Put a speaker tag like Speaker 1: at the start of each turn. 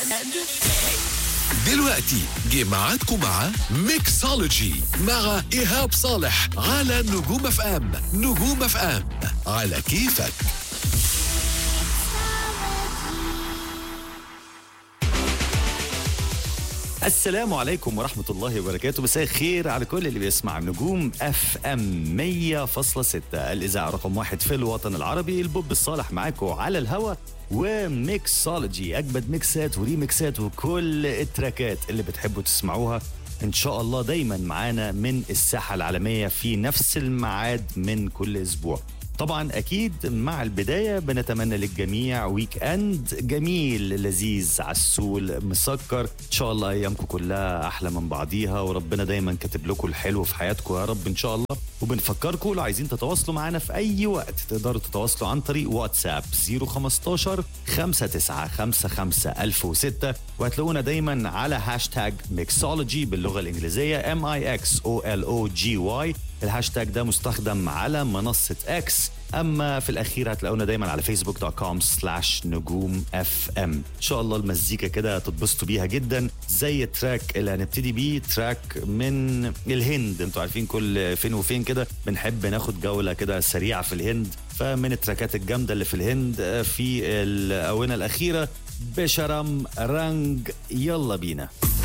Speaker 1: دلوقتي جه ميعادكم مع ميكسولوجي مع إيهاب صالح على نجوم اف ام نجوم اف ام على كيفك
Speaker 2: السلام عليكم ورحمة الله وبركاته مساء الخير على كل اللي بيسمع نجوم اف ام 100.6 الإذاعة رقم واحد في الوطن العربي البوب الصالح معاكم على الهوا وميكسولوجي أجمد ميكسات وريميكسات وكل التراكات اللي بتحبوا تسمعوها إن شاء الله دايما معانا من الساحة العالمية في نفس الميعاد من كل أسبوع طبعا اكيد مع البدايه بنتمنى للجميع ويك اند جميل لذيذ عسول مسكر ان شاء الله ايامكم كلها احلى من بعضيها وربنا دايما كاتب لكم الحلو في حياتكم يا رب ان شاء الله وبنفكركم لو عايزين تتواصلوا معنا في اي وقت تقدروا تتواصلوا عن طريق واتساب 015 5955 1006 وهتلاقونا دايما على هاشتاج ميكسولوجي باللغه الانجليزيه ام اي اكس او ال او جي واي الهاشتاج ده مستخدم على منصة اكس اما في الاخير هتلاقونا دايما على فيسبوك دوت كوم سلاش نجوم اف ام ان شاء الله المزيكا كده تتبسطوا بيها جدا زي التراك اللي هنبتدي بيه تراك من الهند انتوا عارفين كل فين وفين كده بنحب ناخد جولة كده سريعة في الهند فمن التراكات الجامدة اللي في الهند في الآونة الأخيرة بشرم رنج يلا بينا